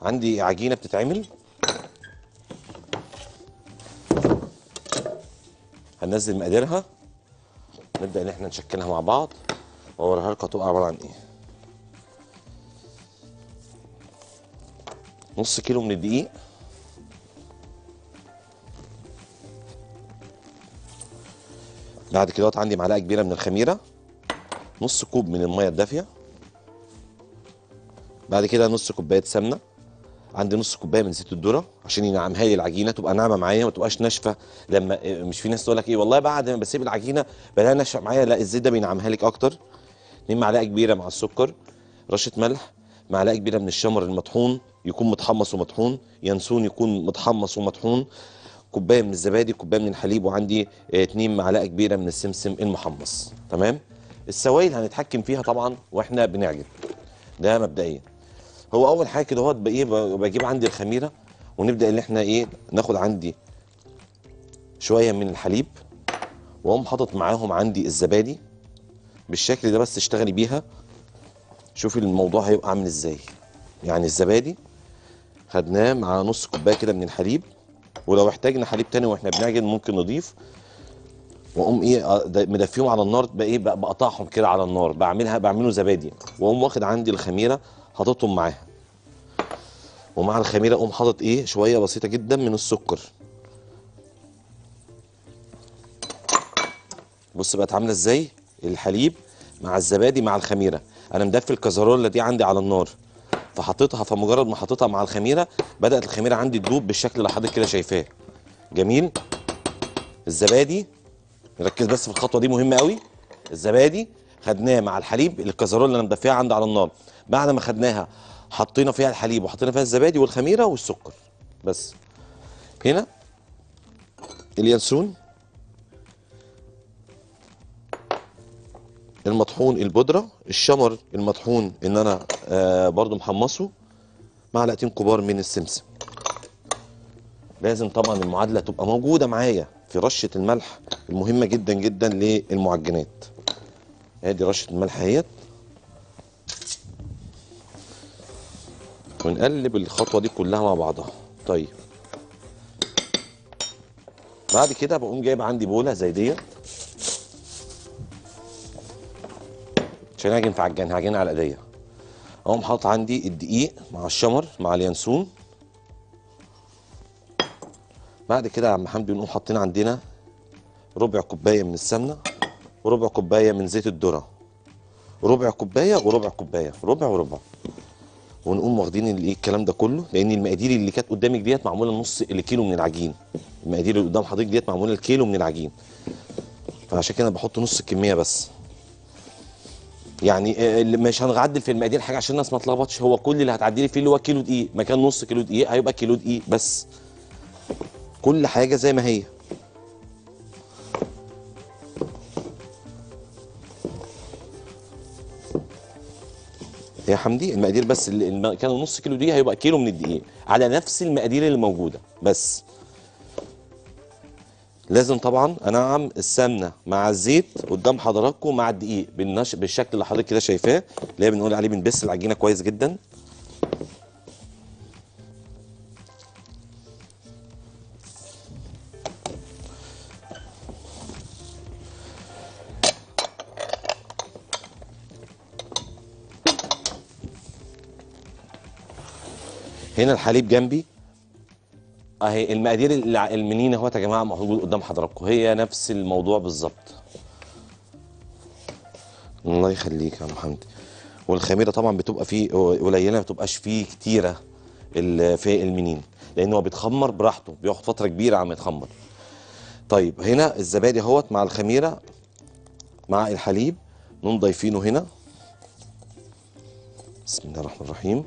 عندي عجينه بتتعمل هننزل مقاديرها نبدا ان احنا نشكلها مع بعض واوريها لكم هتبقى عباره عن ايه نص كيلو من الدقيق بعد كده عندي معلقه كبيره من الخميره نص كوب من الميه الدافيه بعد كده نص كوبايه سمنه عندي نص كوبايه من زيت الذره عشان ينعمها لي العجينه تبقى ناعمه معايا ما تبقاش ناشفه لما مش في ناس تقول لك ايه والله بعد ما بسيب العجينه بلاقيها ناشفه معايا لا الزيت ده بينعمها لك اكتر اتنين معلقه كبيره مع السكر رشه ملح معلقه كبيره من الشمر المطحون يكون متحمص ومطحون ينسون يكون متحمص ومطحون كوبايه من الزبادي كوبايه من الحليب وعندي آه، اتنين معلقه كبيره من السمسم المحمص تمام السوائل هنتحكم فيها طبعا واحنا بنعجن ده مبدئيا هو اول حاجه كده هو بايه ب- بجيب عندي الخميره ونبدا ان احنا ايه ناخد عندي شويه من الحليب واقوم حاطط معاهم عندي الزبادي بالشكل ده بس اشتغلي بيها شوفي الموضوع هيبقى عامل ازاي يعني الزبادي خدناه مع نص كوبايه كده من الحليب ولو احتاجنا حليب تاني واحنا بنعجن ممكن نضيف واقوم ايه آه، ده- مدفيهم على النار بقى ايه بقى- بقطعهم كده على النار بعملها بعمله زبادي واقوم واخد عندي الخميره حاططهم معاها ومع الخميره اقوم حاطط ايه شويه بسيطه جدا من السكر بص بقت عامله ازاي الحليب مع الزبادي مع الخميره انا مدفي الكازارولا دي عندي على النار فحطيتها فمجرد ما حطيتها مع الخميره بدات الخميره عندي تدوب بالشكل اللي حضرتك كده شايفاه جميل الزبادي نركز بس في الخطوه دي مهمه قوي الزبادي خدناه مع الحليب الكازارولا اللي انا مدفيها عندي على النار بعد ما خدناها حطينا فيها الحليب وحطينا فيها الزبادي والخميره والسكر بس هنا اليانسون المطحون البودره الشمر المطحون ان انا آه برضو محمصه معلقتين كبار من السمسم لازم طبعا المعادله تبقى موجوده معايا في رشه الملح المهمه جدا جدا للمعجنات ادي رشه الملح اهيت ونقلب الخطوه دي كلها مع بعضها طيب بعد كده بقوم جايب عندي بوله زي ديت عشان اعجن في عجان هعجنها على ايديا اقوم حاطط عندي الدقيق مع الشمر مع اليانسون بعد كده يا عم حمدي نقوم حاطين عندنا ربع كوبايه من السمنه وربع كوبايه من زيت الذره ربع كوبايه وربع كوبايه ربع وربع ونقوم واخدين ال- ايه الكلام ده كله لان المقادير اللي كانت قدامك ديت معموله نص الكيلو من العجين المقادير اللي قدام حضرتك ديت معموله الكيلو من العجين فعشان كده بحط نص الكميه بس يعني آه، اللي مش هنعدل في المقادير حاجه عشان الناس ما تلخبطش هو كل اللي هتعدلي فيه اللي هو كيلو دقيق مكان نص كيلو دقيق هيبقى كيلو دقيق بس كل حاجه زي ما هي يا حمدي المقادير بس اللي الم- كان نص كيلو دي هيبقى كيلو من الدقيق على نفس المقادير اللي موجوده بس لازم طبعا انعم السمنه مع الزيت قدام حضراتكم مع الدقيق بالنش... بالشكل اللي حضرتك كده شايفاه اللي هي بنقول عليه بنبس العجينه كويس جدا هنا الحليب جنبي اهي المقادير الع- المنين اهوت يا جماعه موجود قدام حضراتكم هي نفس الموضوع بالظبط الله يخليك يا محمد والخميره طبعا بتبقى فيه قليله ما بتبقاش فيه كتيره ال- في المنين لان هو بيتخمر براحته بياخد فتره كبيره عم يتخمر طيب هنا الزبادي اهوت مع الخميره مع الحليب نقوم ضايفينه هنا بسم الله الرحمن الرحيم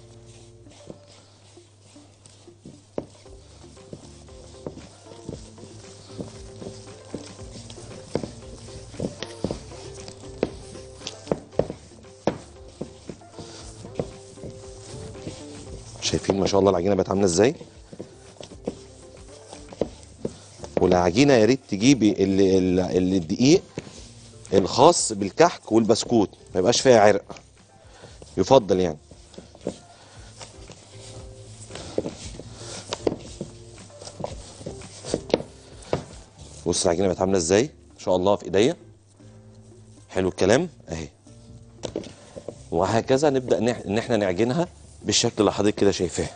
شايفين ما شاء الله العجينه بقت عامله ازاي والعجينه يا ريت تجيبي ال- ال- ال- الدقيق الخاص بالكحك والبسكوت ما يبقاش فيها عرق يفضل يعني بص العجينه بقت عامله ازاي ان شاء الله في ايديا حلو الكلام اهي وهكذا نبدا نح- ان احنا نعجنها بالشكل اللي حضرتك كده شايفاه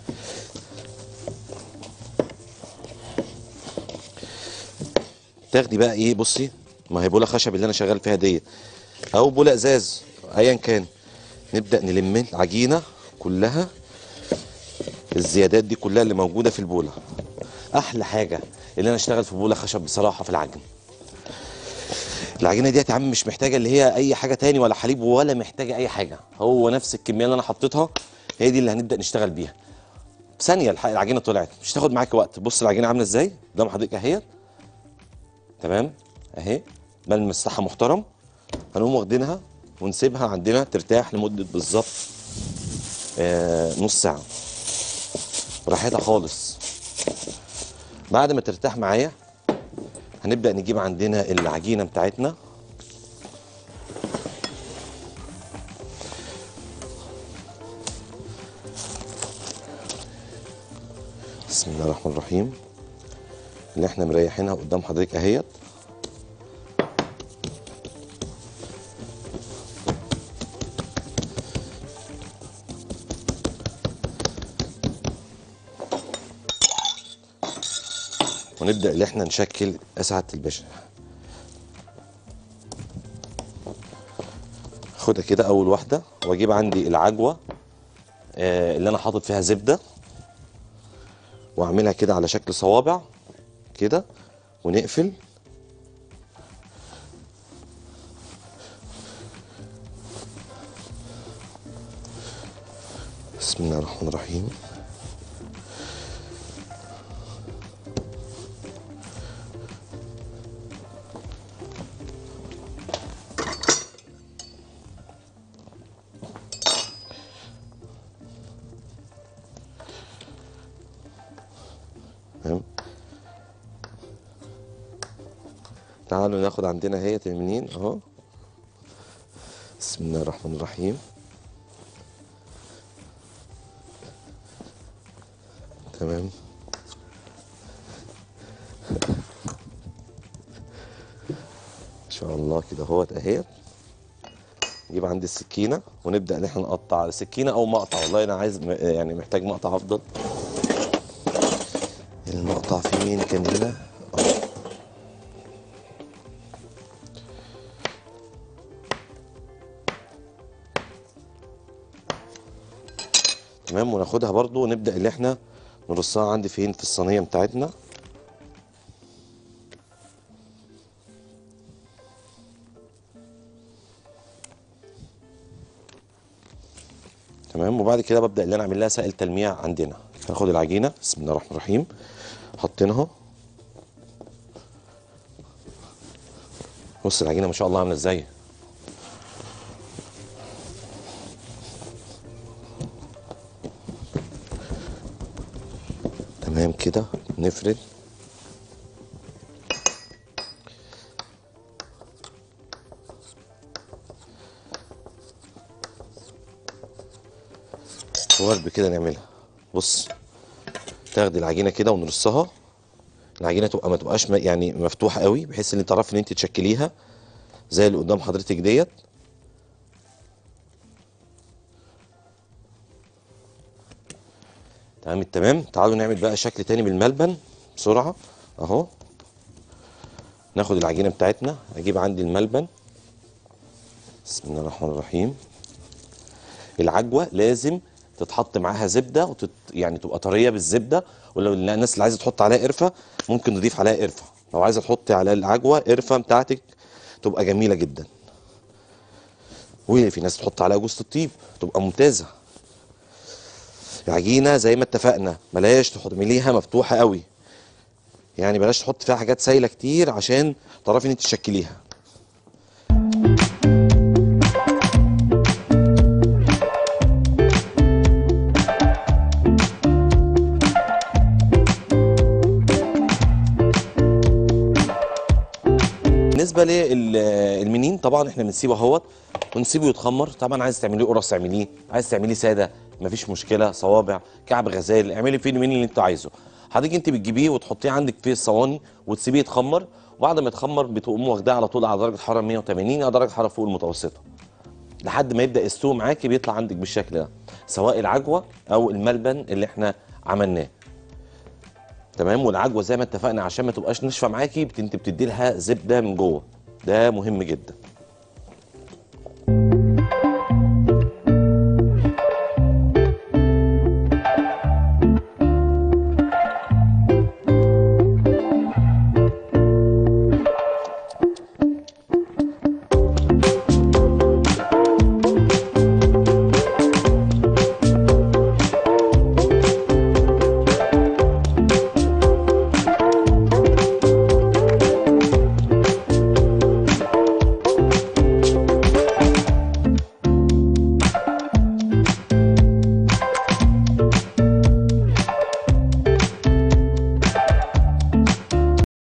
تاخدي بقى ايه بصي ما هي بوله خشب اللي انا شغال فيها ديت او بوله ازاز ايا كان نبدا نلم العجينه كلها الزيادات دي كلها اللي موجوده في البوله احلى حاجه اللي انا اشتغل في بوله خشب بصراحه في العجن العجينه ديت يا عم مش محتاجه اللي هي اي حاجه تاني ولا حليب ولا محتاجه اي حاجه هو نفس الكميه اللي انا حطيتها هي دي اللي هنبدا نشتغل بيها ثانيه الح- العجينه طلعت مش تاخد معاك وقت بص العجينه عامله ازاي قدام حضرتك اهي تمام اهي ملمس بتاعها محترم هنقوم واخدينها ونسيبها عندنا ترتاح لمده بالظبط آه نص ساعه براحتها خالص بعد ما ترتاح معايا هنبدا نجيب عندنا العجينه بتاعتنا بسم الله الرحمن الرحيم اللي احنا مريحينها قدام حضرتك اهيت ونبدا اللي احنا نشكل اسعه الباشا خدها كده اول واحده واجيب عندي العجوه آه، اللي انا حاطط فيها زبده واعملها كده على شكل صوابع كده ونقفل بسم الله الرحمن الرحيم تمام تعالوا ناخد عندنا هي منين اهو بسم الله الرحمن الرحيم تمام ان شاء الله كده اهوت اهي نجيب عندي السكينه ونبدا ان احنا نقطع سكينه او مقطع والله انا عايز م- يعني محتاج مقطع افضل المقطع في مين كان هنا آه. تمام وناخدها برضو ونبدأ اللي احنا نرصها عندي فين في الصينية بتاعتنا تمام وبعد كده ببدأ اللي انا اعمل لها سائل تلميع عندنا هاخد العجينة بسم الله الرحمن الرحيم حاطينها بص العجينة ما شاء الله عاملة ازاي تمام كده نفرد وقلب كده نعملها بص تاخدي العجينه كده ونرصها العجينه تبقى ما تبقاش م- يعني مفتوحه قوي بحيث ان تعرفي ان انت تشكليها زي اللي قدام حضرتك ديت تمام التمام تعالوا نعمل بقى شكل تاني بالملبن بسرعه اهو ناخد العجينه بتاعتنا اجيب عندي الملبن بسم الله الرحمن الرحيم العجوه لازم تتحط معاها زبده وتت... يعني تبقى طريه بالزبده ولو الناس اللي عايزه تحط عليها قرفه ممكن نضيف عليها قرفه لو عايزه تحطي على العجوه قرفه بتاعتك تبقى جميله جدا وفي ناس تحط عليها جوز الطيب تبقى ممتازه العجينه زي ما اتفقنا بلاش تحطمليها مفتوحه قوي يعني بلاش تحط فيها حاجات سايله كتير عشان تعرفي ان انت تشكليها بالنسبه للمنين طبعا احنا بنسيبه اهوت ونسيبه يتخمر طبعا عايز تعمليه قرص اعمليه عايز تعمليه ساده مفيش مشكله صوابع كعب غزال اعملي فيه المنين اللي انت عايزه حضرتك انت بتجيبيه وتحطيه عندك في الصواني وتسيبيه يتخمر وبعد ما يتخمر بتقوم واخداه على طول على درجه حراره 180 او درجه حراره فوق المتوسطه لحد ما يبدا يستوي معاكي بيطلع عندك بالشكل ده سواء العجوه او الملبن اللي احنا عملناه تمام والعجوه زي ما اتفقنا عشان ما تبقاش ناشفه معاكي بت- انت بتدي لها زبده من جوه ده مهم جدا